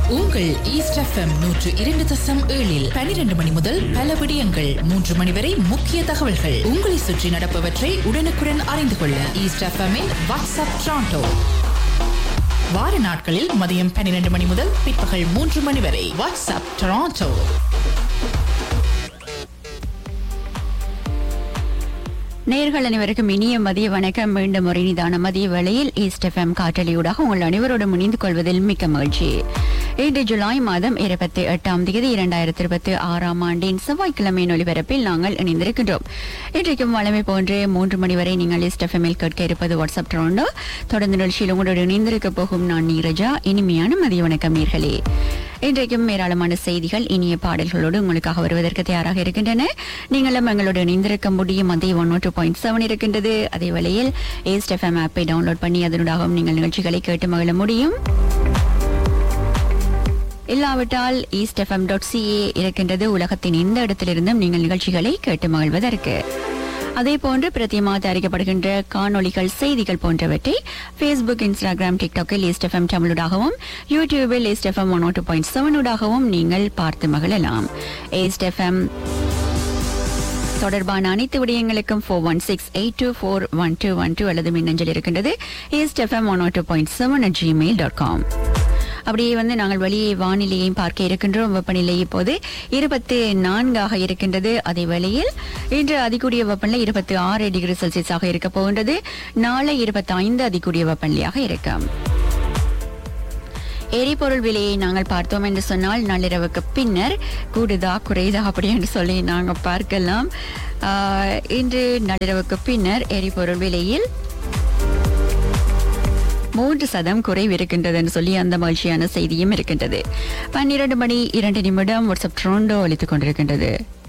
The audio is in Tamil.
உங்கள் ஈஸ்ட் எஃப்எம் நூற்று இரண்டு தசம் ஏழில் பனிரெண்டு மணி முதல் பல விடயங்கள் மூன்று மணி வரை முக்கிய தகவல்கள் உங்களை சுற்றி நடப்பவற்றை உடனுக்குடன் அறிந்து கொள்ள ஈஸ்ட் எஃப்எம்மின் வாட்ஸ்அப் ட்ராண்டோ வார நாட்களில் மதியம் பன்னிரண்டு மணி முதல் பிற்பகல் மூன்று மணி வரை வாட்ஸ்அப் டொராண்டோ நேர்கள் அனைவருக்கும் இனிய மதிய வணக்கம் மீண்டும் ஒரு இனிதான மதிய வேளையில் ஈஸ்ட் எஃப்எம் காற்றலியூடாக உங்கள் அனைவரோடும் இணைந்து கொள்வதில் மிக்க மகிழ்ச்சி இன்று ஜூலை மாதம் இருபத்தி எட்டாம் தேதி இரண்டாயிரத்தி இருபத்தி ஆறாம் ஆண்டின் செவ்வாய்க்கிழமையின் ஒலிபரப்பில் நாங்கள் இணைந்திருக்கின்றோம் இன்றைக்கும் வளமை போன்று மூன்று மணி வரை நீங்கள் ஈஸ்ட் எஃப்எம்மில் கேட்க இருப்பது வாட்ஸ்அப் ட்ரோண்டோ தொடர்ந்து நிகழ்ச்சியில் உங்களோடு இணைந்திருக்க போகும் நான் நீரஜா இனிமையான மதிய வணக்கம் நேர்களே இன்றைக்கும் ஏராளமான செய்திகள் இனிய பாடல்களோடு உங்களுக்காக வருவதற்கு தயாராக இருக்கின்றன நீங்களும் எங்களோடு இணைந்திருக்க முடியும் அதே ஒன் டூ பாயிண்ட் செவன் இருக்கின்றது அதே வேளையில் ஏஸ்ட் எஃப்எம் ஆப்பை டவுன்லோட் பண்ணி அதனூடாகவும் நீங்கள் நிகழ்ச்சிகளை கேட்டு மகிழ முடியும் இல்லாவிட்டால் ஈஸ்ட் எஃப்எம் டாட் சிஏ இருக்கின்றது உலகத்தின் எந்த இடத்திலிருந்தும் நீங்கள் நிகழ்ச்சிகளை கேட்டு மகிழ்வதற்கு அதே போன்று பிரத்தியமாக தயாரிக்கப்படுகின்ற காணொளிகள் செய்திகள் போன்றவற்றை ஃபேஸ்புக் இன்ஸ்டாகிராம் டிக்டாக்கில் ஈஸ்ட் எஃப்எம் தமிழூடாகவும் யூடியூபில் East FM one two point செவனூடாகவும் நீங்கள் பார்த்து மகிழலாம் ஈஸ்ட் எஃப்எம் தொடர்பான அனைத்து விடயங்களுக்கும் four one six eight two four one two one two அல்லது மின்னஞ்சல் இருக்கின்றது East FM one two point seven at Gmail dot com அப்படியே வந்து நாங்கள் வெளியே வானிலையையும் பார்க்க இருக்கின்றோம் வெப்பநிலை இப்போது இருபத்தி நான்காக இருக்கின்றது அதே வேளையில் இன்று அதிகூடிய வெப்பநிலை இருபத்தி ஆறு டிகிரி செல்சியஸாக இருக்க போகின்றது நாளை இருபத்தி ஐந்து அதிகூடிய வெப்பநிலையாக இருக்கும் எரிபொருள் விலையை நாங்கள் பார்த்தோம் என்று சொன்னால் நள்ளிரவுக்கு பின்னர் கூடுதா குறைதா அப்படி என்று சொல்லி நாங்கள் பார்க்கலாம் ஆஹ், இன்று நள்ளிரவுக்கு பின்னர் எரிபொருள் விலையில் மூன்று சதம் குறைவு இருக்கின்றது என்று சொல்லி அந்த மகிழ்ச்சியான செய்தியும் இருக்கின்றது பன்னிரண்டு மணி இரண்டு நிமிடம் வாட்ஸ்அப் ட்ரோண்டோ ஒலித்துக் கொண்டிருக்கின்றது